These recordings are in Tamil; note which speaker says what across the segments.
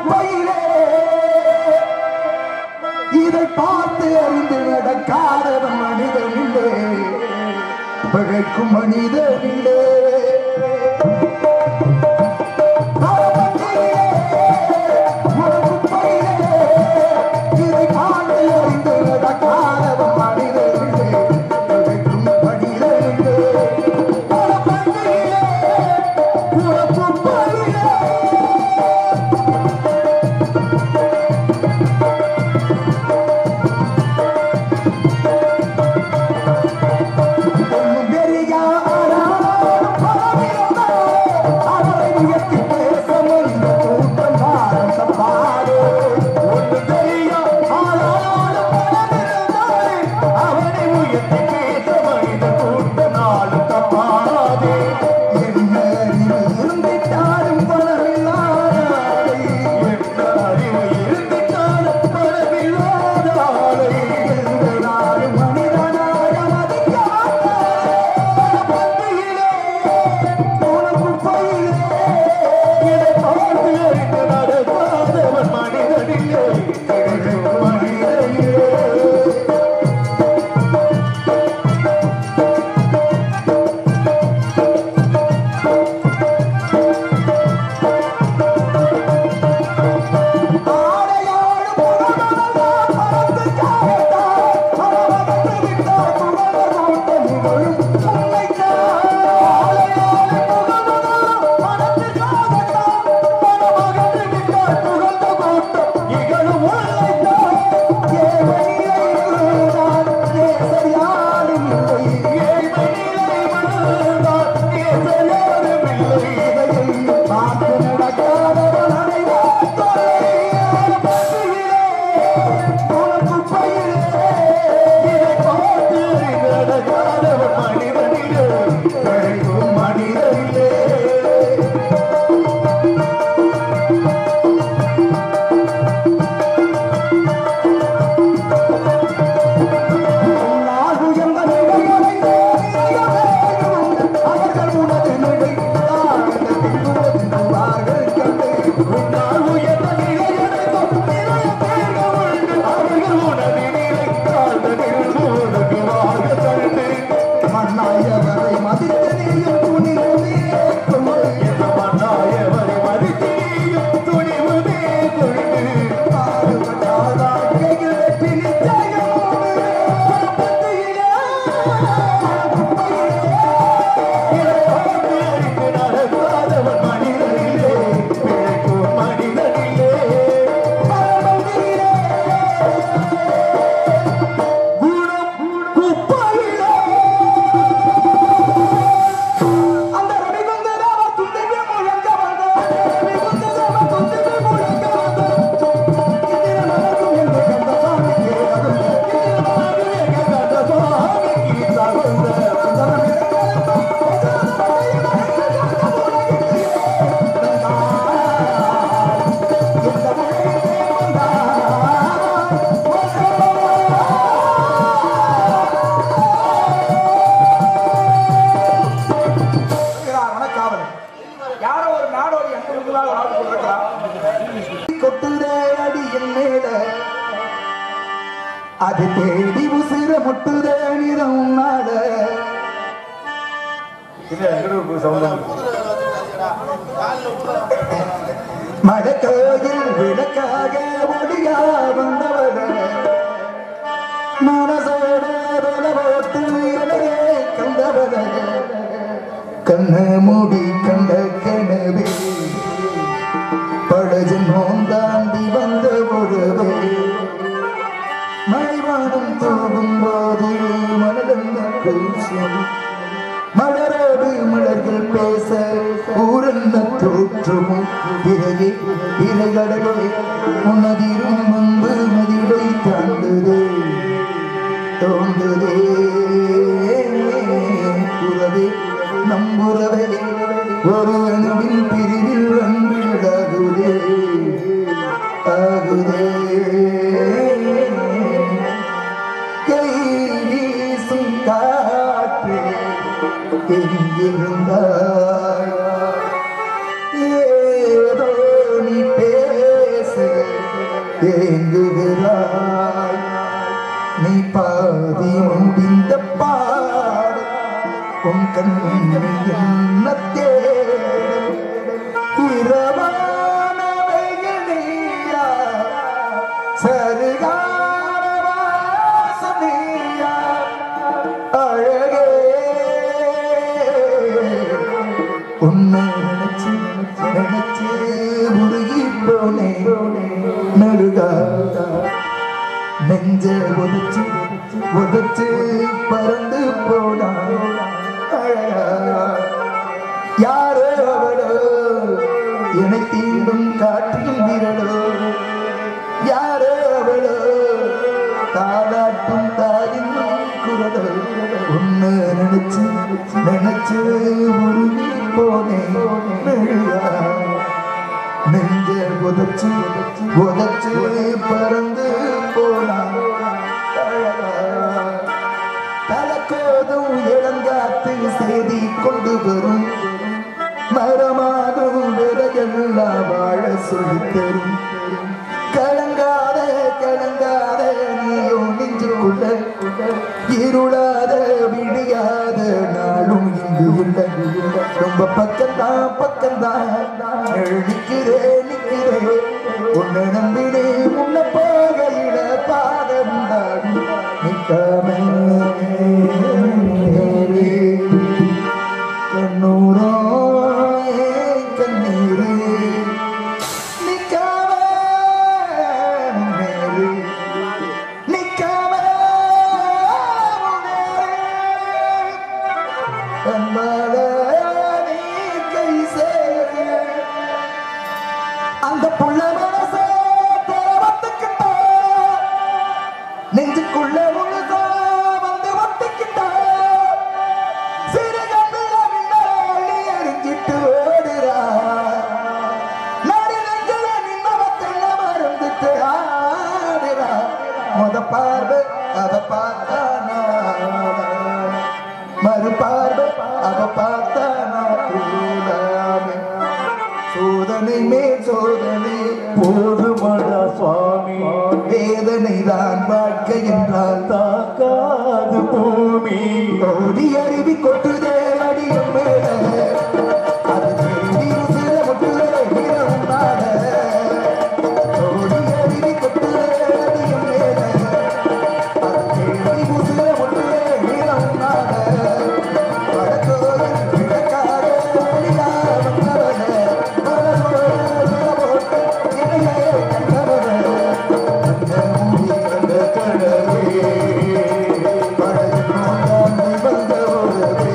Speaker 1: குப்பையிலே இதை பார்த்து அறிந்து நடக்காதவன் மனிதனில்லே பிழைக்கும் மனிதனில்லே மன்னாயவரை மதித்து நீயும் துணிவுமே அந்த ரவி வந்ததாவ துந்தவே முழங்க வந்த ரவி வந்ததாவ துந்தவே முழங்க வந்த இந்திர மலரும் என்று கந்த சாமி கேட்கும் இந்திர மலரும் என்று கந்த சாமி கேட்கும் வணக்காவல்
Speaker 2: யாரோ ஒரு நாடோடி அங்க முன்னாள் ஒரு ஆள் போட்டிருக்கிறான்
Speaker 1: கொட்டுதே அடியின் மேல அது தேடி உசிர முட்டுதே நிறம் நாட மடக்கோயில் விளக்காக ஒளியா வந்தவர மனசோட பல போட்டு இலையே கண்டவர கண்ண மூடி கண்ட கனவே படஜன்மம் தாண்டி வந்த பொழுதே மழைவானம் தூவும் போது மனதந்த கூச்சம் மலரோடு மலர்கள் பேச ஊரந்த தோற்றமும் இறையே இறைகடலே உன்னதிரும் வந்து மதிலை தாண்டுதே தோன்றுதே உறவே நம்புறவே ஒரு அணுவின் பிரிவில் அன்பிடாகுதே ஆகுதே கை வீசும் காற்று எங்கிருந்தாய் ஏதோ நீ பேச உன்னை நினைச்சு நினைச்சு உருகி போனே நடுகா நெஞ்ச உதச்சு உதச்சு பறந்து போனா அழகா யாரோ அவளோ என்னை தீண்டும் காற்றில் விரலோ யாரோ அவளோ தாளாட்டும் தாயின் குரலோ உன்னை நினைச்சு நினைச்சு உருகி போனேன் மெழுகா. நெஞ்ச உதச்சு உதச்சு பறந்து போனா அழகா. தலக்கோதும் இளங்காத்து செய்தி கொண்டு வரும் மரமாகும் விதையெல்லாம் வாழ சொல்லித் தரும் கலங்காத கலங்காத நீயோ நெஞ்சுக்குள்ள இருளாத விடியாத நாளும் இங்கு இல்லை ரொம்ப பக்கம்தான் பக்கம்தான் நிற்கிறே நிற்கிறே உன்னை நம்பினே முன்ன போகையிட பாதம் தான் நிற்காமே கண்ணூரோ கண்ணீரே நிக்காம முன்னேறு நிக்காம முன்னேறு அன்பால நீ கை சேரு அந்த புள்ள மனச தேவத்துக்கிட்ட நெஞ்சுக்குள்ள முழுதா வந்து ஒட்டிக்கிட்ட சிறுகண்ணுல மின்னலி எரிஞ்சிட்டு ஓடுறா நடு நெஞ்சில நின்னவத்தெல்ல மறந்துட்டு ஆடுறா முத பார்வை அத பார்த்தானா மறு பார்வை அவ பார்த்தானா கூடாமே சோதனை மேல் சோதனை
Speaker 3: போதுமடா சுவாமி
Speaker 1: வேதனை தான் வாழ்க்கை என்றால்
Speaker 3: தாக்காது பூமி
Speaker 1: ஓடி அருவி கொட்டுதே அடியும் மேல அது தேடி உசிர முட்டுதே வீரம் நாட ஓடி அருவி கொட்டுதே அடியும் மேல அது தேடி உசிர முட்டுதே வீரம் நாட வடக்கோரன் கிழக்கார ஒளியா வந்தவனே மனசோட போட்டு இணையே கண்டவனே அந்த மூடி அந்த கடலே படகு நோக்காண்டி வந்த உறவே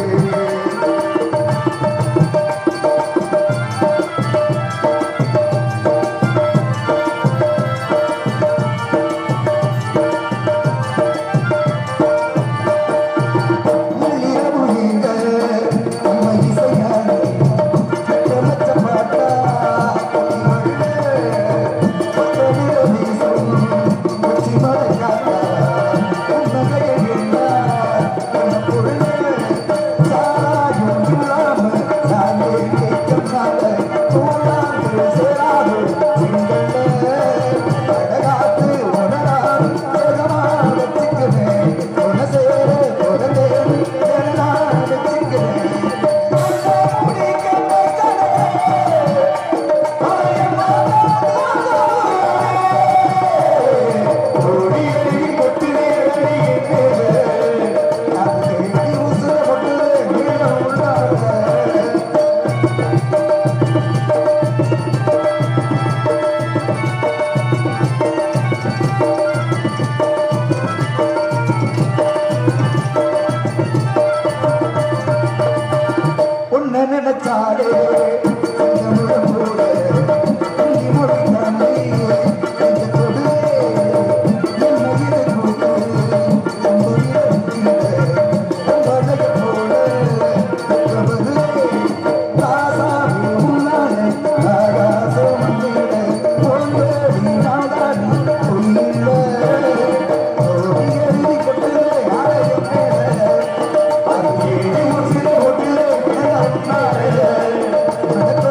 Speaker 1: உன்னை நினைச்சாலே செந்தமிழம் கூட இந்தி மொழி தாண்டி நெஞ்ச கொடு. என்னை இரு கொடு. உன்னுயிரை தீண்ட உன்வளைய போல கவரு. ராசாவே உன்னாலே ஆகாசம் மண்ணிலே ஓங்கோடி நாடாடி பொன்னில்ல. ஓடி எழுதி கொட்டுதே ஆலயம் மேலே. அங்கே உசிரை ஒட்டிலே கிடந்தாரே.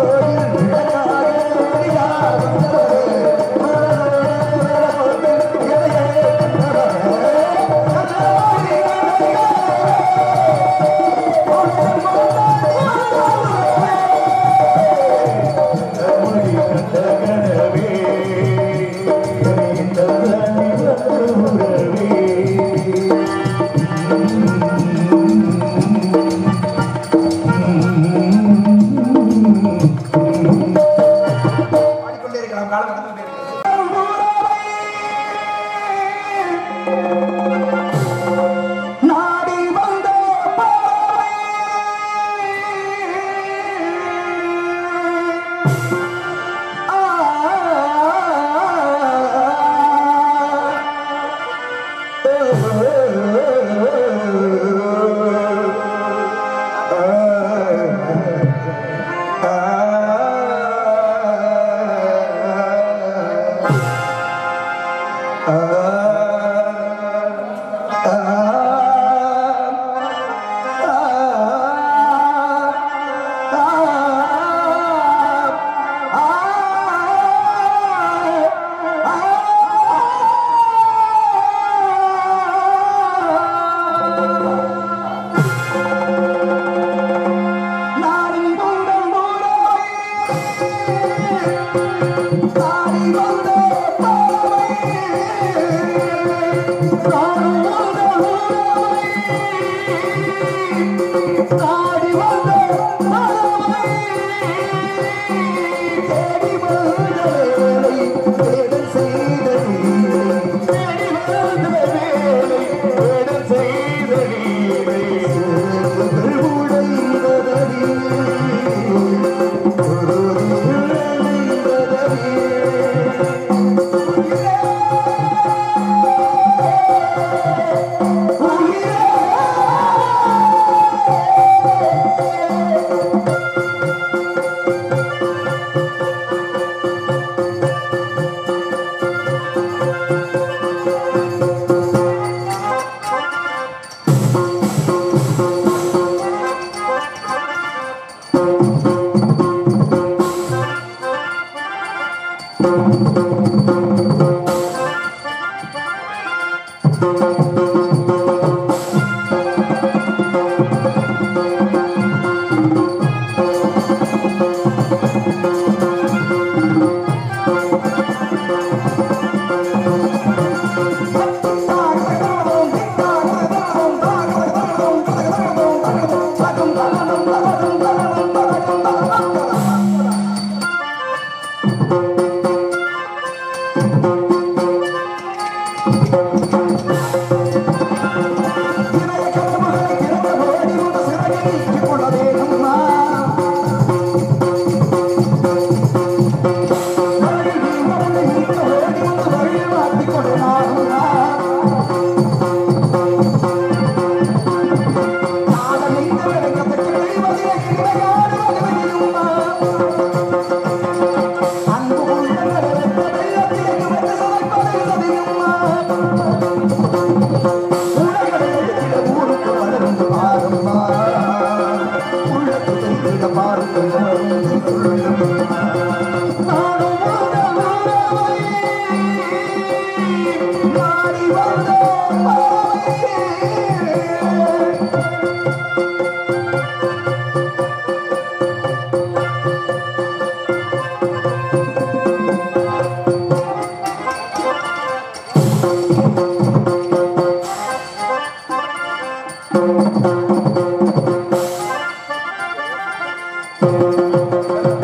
Speaker 1: ஆ